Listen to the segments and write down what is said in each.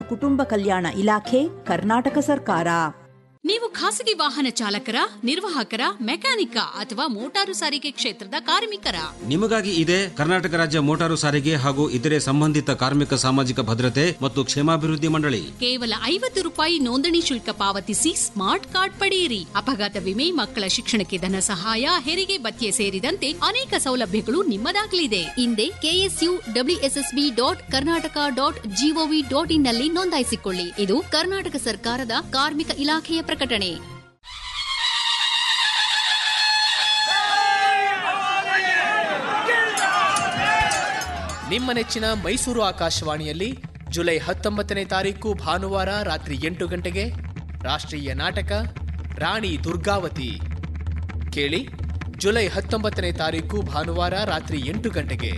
ಕುಟುಂಬ ಕಲ್ಯಾಣ ಇಲಾಖೆ ಕರ್ನಾಟಕ ಸರ್ಕಾರ ನೀವು ಖಾಸಗಿ ವಾಹನ ಚಾಲಕರ ನಿರ್ವಾಹಕರ ಮೆಕ್ಯಾನಿಕ ಅಥವಾ ಮೋಟಾರು ಸಾರಿಗೆ ಕ್ಷೇತ್ರದ ಕಾರ್ಮಿಕರ ನಿಮಗಾಗಿ ಇದೆ ಕರ್ನಾಟಕ ರಾಜ್ಯ ಮೋಟಾರು ಸಾರಿಗೆ ಹಾಗೂ ಇತರೆ ಸಂಬಂಧಿತ ಕಾರ್ಮಿಕ ಸಾಮಾಜಿಕ ಭದ್ರತೆ ಮತ್ತು ಕ್ಷೇಮಾಭಿವೃದ್ಧಿ ಮಂಡಳಿ ಕೇವಲ ಐವತ್ತು ರೂಪಾಯಿ ನೋಂದಣಿ ಶುಲ್ಕ ಪಾವತಿಸಿ ಸ್ಮಾರ್ಟ್ ಕಾರ್ಡ್ ಪಡೆಯಿರಿ ಅಪಘಾತ ವಿಮೆ ಮಕ್ಕಳ ಶಿಕ್ಷಣಕ್ಕೆ ಧನ ಸಹಾಯ ಹೆರಿಗೆ ಭತ್ಯೆ ಸೇರಿದಂತೆ ಅನೇಕ ಸೌಲಭ್ಯಗಳು ನಿಮ್ಮದಾಗಲಿದೆ ಹಿಂದೆ KSU WSSB dot Karnataka dot GOV dot in ನಲ್ಲಿ ನೋಂದಾಯಿಸಿಕೊಳ್ಳಿ ಇದು ಕರ್ನಾಟಕ ಸರ್ಕಾರದ ಕಾರ್ಮಿಕ ಇಲಾಖೆಯ ಪ್ರಕಟಣೆ ನಿಮ್ಮ ನೆಚ್ಚಿನ ಮೈಸೂರು ಆಕಾಶವಾಣಿಯಲ್ಲಿ ಜುಲೈ ಹತ್ತೊಂಬತ್ತನೇ ತಾರೀಕು ಭಾನುವಾರ ರಾತ್ರಿ ಎಂಟು ಗಂಟೆಗೆ ರಾಷ್ಟ್ರೀಯ ನಾಟಕ ರಾಣಿ ದುರ್ಗಾವತಿ ಕೇಳಿ ಜುಲೈ ಹತ್ತೊಂಬತ್ತನೇ ತಾರೀಕು ಭಾನುವಾರ ರಾತ್ರಿ ಎಂಟು ಗಂಟೆಗೆ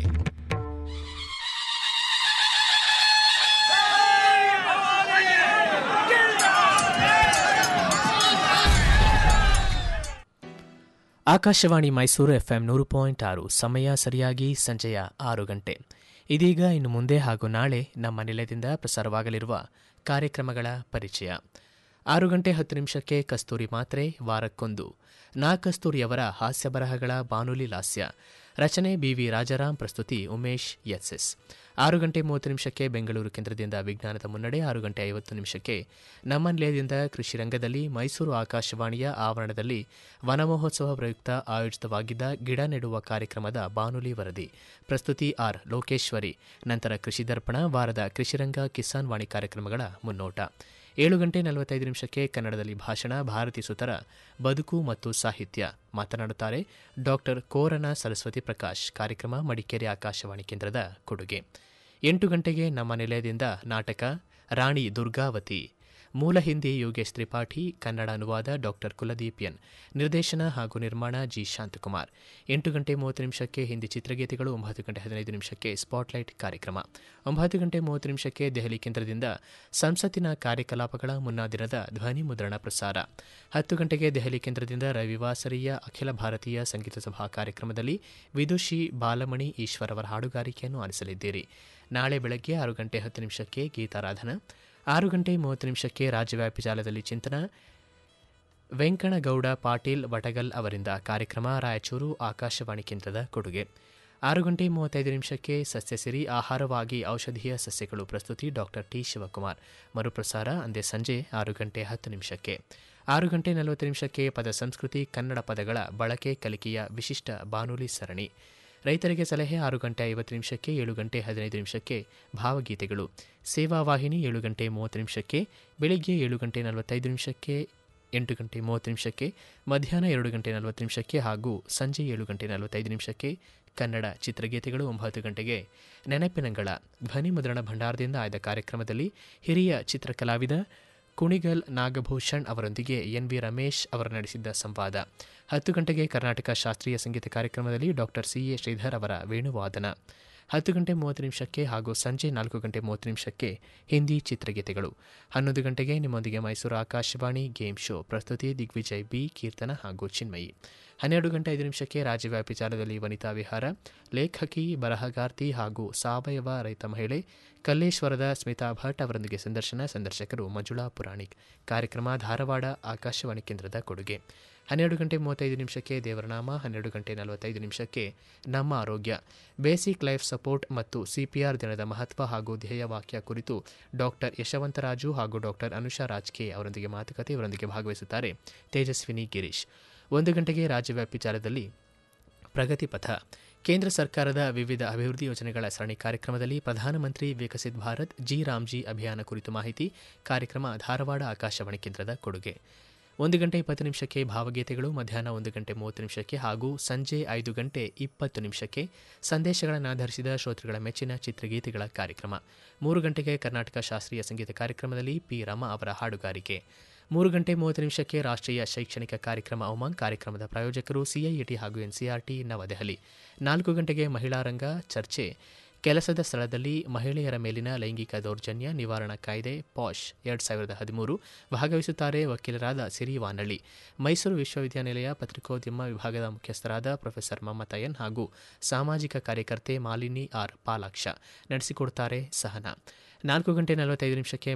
ಆಕಾಶವಾಣಿ ಮೈಸೂರು ಎಫ್ಎಂ ನೂರು ಪಾಯಿಂಟ್ ಆರು ಸಮಯ ಸರಿಯಾಗಿ ಸಂಜೆಯ ಆರು ಗಂಟೆ ಇದೀಗ ಇನ್ನು ಮುಂದೆ ಹಾಗೂ ನಾಳೆ ನಮ್ಮ ನಿಲಯದಿಂದ ಪ್ರಸಾರವಾಗಲಿರುವ ಕಾರ್ಯಕ್ರಮಗಳ ಪರಿಚಯ ಆರು ಗಂಟೆ ಹತ್ತು ನಿಮಿಷಕ್ಕೆ ಕಸ್ತೂರಿ ಮಾತ್ರೆ ವಾರಕ್ಕೊಂದು ನಾ ಕಸ್ತೂರಿಯವರ ಹಾಸ್ಯ ಬರಹಗಳ ಬಾನುಲಿ ಲಾಸ್ಯ ರಚನೆ ಬಿವಿ ರಾಜಾರಾಮ್ ಪ್ರಸ್ತುತಿ ಉಮೇಶ್ ಎಸ್ಎಸ್ ಆರು ಗಂಟೆ ಮೂವತ್ತು ನಿಮಿಷಕ್ಕೆ ಬೆಂಗಳೂರು ಕೇಂದ್ರದಿಂದ ವಿಜ್ಞಾನದ ಮುನ್ನಡೆ ಆರು ಗಂಟೆ ಐವತ್ತು ನಿಮಿಷಕ್ಕೆ ನಮ್ಮ ನಿಲಯದಿಂದ ಕೃಷಿ ರಂಗದಲ್ಲಿ ಮೈಸೂರು ಆಕಾಶವಾಣಿಯ ಆವರಣದಲ್ಲಿ ವನ ಮಹೋತ್ಸವ ಪ್ರಯುಕ್ತ ಆಯೋಜಿತವಾಗಿದ್ದ ಗಿಡ ನೆಡುವ ಕಾರ್ಯಕ್ರಮದ ಬಾನುಲಿ ವರದಿ ಪ್ರಸ್ತುತಿ ಆರ್ ಲೋಕೇಶ್ವರಿ ನಂತರ ಕೃಷಿ ದರ್ಪಣ ವಾರದ ಕೃಷಿರಂಗ ಕಿಸಾನ್ ವಾಣಿ ಕಾರ್ಯಕ್ರಮಗಳ ಮುನ್ನೋಟ ಏಳು ಗಂಟೆ ನಲವತ್ತೈದು ನಿಮಿಷಕ್ಕೆ ಕನ್ನಡದಲ್ಲಿ ಭಾಷಣ ಭಾರತಿ ಸುತರ ಬದುಕು ಮತ್ತು ಸಾಹಿತ್ಯ ಮಾತನಾಡುತ್ತಾರೆ ಡಾಕ್ಟರ್ ಕೋರನ ಸರಸ್ವತಿ ಪ್ರಕಾಶ್ ಕಾರ್ಯಕ್ರಮ ಮಡಿಕೇರಿ ಆಕಾಶವಾಣಿ ಕೇಂದ್ರದ ಕೊಡುಗೆ ಎಂಟು ಗಂಟೆಗೆ ನಮ್ಮ ನಿಲಯದಿಂದ ನಾಟಕ ರಾಣಿ ದುರ್ಗಾವತಿ ಮೂಲ ಹಿಂದಿ ಯೋಗೇಶ್ ತ್ರಿಪಾಠಿ ಕನ್ನಡ ಅನುವಾದ ಡಾಕ್ಟರ್ ಕುಲದೀಪ್ ಎನ್ ನಿರ್ದೇಶನ ಹಾಗೂ ನಿರ್ಮಾಣ ಜಿ ಶಾಂತಕುಮಾರ್ ಎಂಟು ಗಂಟೆ ಮೂವತ್ತು ನಿಮಿಷಕ್ಕೆ ಹಿಂದಿ ಚಿತ್ರಗೀತೆಗಳು ಒಂಬತ್ತು ಗಂಟೆ ಹದಿನೈದು ನಿಮಿಷಕ್ಕೆ ಸ್ಪಾಟ್ಲೈಟ್ ಕಾರ್ಯಕ್ರಮ ಒಂಬತ್ತು ಗಂಟೆ ಮೂವತ್ತು ನಿಮಿಷಕ್ಕೆ ದೆಹಲಿ ಕೇಂದ್ರದಿಂದ ಸಂಸತ್ತಿನ ಕಾರ್ಯಕಲಾಪಗಳ ಮುನ್ನಾ ದಿನದ ಧ್ವನಿ ಮುದ್ರಣ ಪ್ರಸಾರ ಹತ್ತು ಗಂಟೆಗೆ ದೆಹಲಿ ಕೇಂದ್ರದಿಂದ ರವಿವಾಸರಿಯ ಅಖಿಲ ಭಾರತೀಯ ಸಂಗೀತ ಸಭಾ ಕಾರ್ಯಕ್ರಮದಲ್ಲಿ ವಿದುಷಿ ಬಾಲಮಣಿ ಈಶ್ವರ್ ಅವರ ಹಾಡುಗಾರಿಕೆಯನ್ನು ಆಲಿಸಲಿದ್ದೀರಿ ನಾಳೆ ಬೆಳಗ್ಗೆ ಆರು ಗಂಟೆ ಹತ್ತು ನಿಮಿಷಕ್ಕೆ ಗೀತಾರಾಧನಾ ಆರು ಗಂಟೆ ಮೂವತ್ತು ನಿಮಿಷಕ್ಕೆ ರಾಜ್ಯವ್ಯಾಪಿ ಜಾಲದಲ್ಲಿ ಚಿಂತನ ವೆಂಕಣಗೌಡ ಪಾಟೀಲ್ ವಟಗಲ್ ಅವರಿಂದ ಕಾರ್ಯಕ್ರಮ ರಾಯಚೂರು ಆಕಾಶವಾಣಿ ಕೇಂದ್ರದ ಕೊಡುಗೆ ಆರು ಗಂಟೆ ಮೂವತ್ತೈದು ನಿಮಿಷಕ್ಕೆ ಸಸ್ಯಸಿರಿ ಆಹಾರವಾಗಿ ಔಷಧೀಯ ಸಸ್ಯಗಳು ಪ್ರಸ್ತುತಿ ಡಾಕ್ಟರ್ ಟಿ ಶಿವಕುಮಾರ್ ಮರುಪ್ರಸಾರ ಅಂದೇ ಸಂಜೆ ಆರು ಗಂಟೆ ಹತ್ತು ನಿಮಿಷಕ್ಕೆ ಆರು ಗಂಟೆ ನಲವತ್ತು ನಿಮಿಷಕ್ಕೆ ಪದ ಸಂಸ್ಕೃತಿ ಕನ್ನಡ ಪದಗಳ ಬಳಕೆ ಕಲಿಕೆಯ ವಿಶಿಷ್ಟ ಬಾನುಲಿ ಸರಣಿ ರೈತರಿಗೆ ಸಲಹೆ ಆರು ಗಂಟೆ ಐವತ್ತು ನಿಮಿಷಕ್ಕೆ ಏಳು ಗಂಟೆ ಹದಿನೈದು ನಿಮಿಷಕ್ಕೆ ಭಾವಗೀತೆಗಳು ಸೇವಾ ವಾಹಿನಿ ಏಳು ಗಂಟೆ ಮೂವತ್ತು ನಿಮಿಷಕ್ಕೆ ಬೆಳಿಗ್ಗೆ ಏಳು ಗಂಟೆ ನಲವತ್ತೈದು ನಿಮಿಷಕ್ಕೆ ಎಂಟು ಗಂಟೆ ಮೂವತ್ತು ನಿಮಿಷಕ್ಕೆ ಮಧ್ಯಾಹ್ನ ಎರಡು ಗಂಟೆ ನಲವತ್ತು ನಿಮಿಷಕ್ಕೆ ಹಾಗೂ ಸಂಜೆ ಏಳು ಗಂಟೆ ನಲವತ್ತೈದು ನಿಮಿಷಕ್ಕೆ ಕನ್ನಡ ಚಿತ್ರಗೀತೆಗಳು ಒಂಬತ್ತು ಗಂಟೆಗೆ ನೆನಪಿನಂಗಳ ಧ್ವನಿ ಮುದ್ರಣ ಭಂಡಾರದಿಂದ ಆಯ್ದ ಕಾರ್ಯಕ್ರಮದಲ್ಲಿ ಹಿರಿಯ ಚಿತ್ರಕಲಾವಿದ ಕುಣಿಗಲ್ ನಾಗಭೂಷಣ್ ಅವರೊಂದಿಗೆ ಎನ್ ವಿ ರಮೇಶ್ ಅವರು ನಡೆಸಿದ್ದ ಸಂವಾದ ಹತ್ತು ಗಂಟೆಗೆ ಕರ್ನಾಟಕ ಶಾಸ್ತ್ರೀಯ ಸಂಗೀತ ಕಾರ್ಯಕ್ರಮದಲ್ಲಿ ಡಾಕ್ಟರ್ ಸಿ ಎ ಶ್ರೀಧರ್ ಅವರ ವೇಣುವಾದನ ಹತ್ತು ಗಂಟೆ ಮೂವತ್ತು ನಿಮಿಷಕ್ಕೆ ಹಾಗೂ ಸಂಜೆ ನಾಲ್ಕು ಗಂಟೆ ಮೂವತ್ತು ನಿಮಿಷಕ್ಕೆ ಹಿಂದಿ ಚಿತ್ರಗೀತೆಗಳು ಹನ್ನೊಂದು ಗಂಟೆಗೆ ನಿಮ್ಮೊಂದಿಗೆ ಮೈಸೂರು ಆಕಾಶವಾಣಿ ಗೇಮ್ ಶೋ ಪ್ರಸ್ತುತಿ ದಿಗ್ವಿಜಯ್ ಬಿ ಕೀರ್ತನ ಹಾಗೂ ಚಿನ್ಮಯಿ ಹನ್ನೆರಡು ಗಂಟೆ ಐದು ನಿಮಿಷಕ್ಕೆ ರಾಜ್ಯವ್ಯಾಪಿ ಜಾಲದಲ್ಲಿ ವನಿತಾ ವಿಹಾರ ಲೇಖಕಿ ಬರಹಗಾರ್ತಿ ಹಾಗೂ ಸಾವಯವ ರೈತ ಮಹಿಳೆ ಕಲ್ಲೇಶ್ವರದ ಸ್ಮಿತಾ ಭಟ್ ಅವರೊಂದಿಗೆ ಸಂದರ್ಶನ ಸಂದರ್ಶಕರು ಮಂಜುಳಾ ಪುರಾಣಿಕ್ ಕಾರ್ಯಕ್ರಮ ಧಾರವಾಡ ಆಕಾಶವಾಣಿ ಕೇಂದ್ರದ ಕೊಡುಗೆ ಹನ್ನೆರಡು ಗಂಟೆ ಮೂವತ್ತೈದು ನಿಮಿಷಕ್ಕೆ ದೇವರನಾಮ ಹನ್ನೆರಡು ಗಂಟೆ ನಲವತ್ತೈದು ನಿಮಿಷಕ್ಕೆ ನಮ್ಮ ಆರೋಗ್ಯ ಬೇಸಿಕ್ ಲೈಫ್ ಸಪೋರ್ಟ್ ಮತ್ತು ಸಿಪಿಆರ್ ದಿನದ ಮಹತ್ವ ಹಾಗೂ ಧ್ಯೇಯವಾಕ್ಯ ಕುರಿತು ಡಾಕ್ಟರ್ ಯಶವಂತರಾಜು ಹಾಗೂ ಡಾಕ್ಟರ್ ಅನುಷಾ ರಾಜ್ಕೆ ಅವರೊಂದಿಗೆ ಮಾತುಕತೆ ಇವರೊಂದಿಗೆ ಭಾಗವಹಿಸುತ್ತಾರೆ ತೇಜಸ್ವಿನಿ ಗಿರೀಶ್ ಒಂದು ಗಂಟೆಗೆ ರಾಜ್ಯವ್ಯಾಪಿ ಜಾಲದಲ್ಲಿ ಪ್ರಗತಿ ಪಥ ಕೇಂದ್ರ ಸರ್ಕಾರದ ವಿವಿಧ ಅಭಿವೃದ್ಧಿ ಯೋಜನೆಗಳ ಸರಣಿ ಕಾರ್ಯಕ್ರಮದಲ್ಲಿ ಪ್ರಧಾನಮಂತ್ರಿ ವಿಕಸಿತ್ ಭಾರತ್ ಜಿ ರಾಮ್ಜಿ ಅಭಿಯಾನ ಕುರಿತು ಮಾಹಿತಿ ಕಾರ್ಯಕ್ರಮ ಧಾರವಾಡ ಆಕಾಶವಾಣಿ ಕೇಂದ್ರದ ಕೊಡುಗೆ ಒಂದು ಗಂಟೆ ಇಪ್ಪತ್ತು ನಿಮಿಷಕ್ಕೆ ಭಾವಗೀತೆಗಳು ಮಧ್ಯಾಹ್ನ ಒಂದು ಗಂಟೆ ಮೂವತ್ತು ನಿಮಿಷಕ್ಕೆ ಹಾಗೂ ಸಂಜೆ ಐದು ಗಂಟೆ ಇಪ್ಪತ್ತು ನಿಮಿಷಕ್ಕೆ ಸಂದೇಶಗಳನ್ನು ಆಧರಿಸಿದ ಶ್ರೋತೃಗಳ ಮೆಚ್ಚಿನ ಚಿತ್ರಗೀತೆಗಳ ಕಾರ್ಯಕ್ರಮ ಮೂರು ಗಂಟೆಗೆ ಕರ್ನಾಟಕ ಶಾಸ್ತ್ರೀಯ ಸಂಗೀತ ಕಾರ್ಯಕ್ರಮದಲ್ಲಿ ಪಿ ರಮಾ ಅವರ ಹಾಡುಗಾರಿಕೆ ಮೂರು ಗಂಟೆ ಮೂವತ್ತು ನಿಮಿಷಕ್ಕೆ ರಾಷ್ಟ್ರೀಯ ಶೈಕ್ಷಣಿಕ ಕಾರ್ಯಕ್ರಮ ಉಮಂಗ್ ಕಾರ್ಯಕ್ರಮದ ಪ್ರಾಯೋಜಕರು ಸಿಐಇಟಿ ಹಾಗೂ ಎನ್ಸಿಆರ್ಟಿ ನವದೆಹಲಿ ನಾಲ್ಕು ಗಂಟೆಗೆ ಮಹಿಳಾ ರಂಗ ಚರ್ಚೆ ಕೆಲಸದ ಸ್ಥಳದಲ್ಲಿ ಮಹಿಳೆಯರ ಮೇಲಿನ ಲೈಂಗಿಕ ದೌರ್ಜನ್ಯ ನಿವಾರಣಾ ಕಾಯ್ದೆ ಪಾಶ್ ಎರಡು ಸಾವಿರದ ಹದಿಮೂರು ಭಾಗವಹಿಸುತ್ತಾರೆ ವಕೀಲರಾದ ಸಿರಿ ವಾನಳ್ಳಿ ಮೈಸೂರು ವಿಶ್ವವಿದ್ಯಾನಿಲಯ ಪತ್ರಿಕೋದ್ಯಮ ವಿಭಾಗದ ಮುಖ್ಯಸ್ಥರಾದ ಪ್ರೊಫೆಸರ್ ಮಮತಯನ್ ಹಾಗೂ ಸಾಮಾಜಿಕ ಕಾರ್ಯಕರ್ತೆ ಮಾಲಿನಿ ಆರ್ ಪಾಲಾಕ್ಷ ನಡೆಸಿಕೊಡುತ್ತಾರೆ ಸಹನಾ ನಾಲ್ಕು ಗಂಟೆ ನಲವತ್ತೈದು ನಿಮಿಷಕ್ಕೆ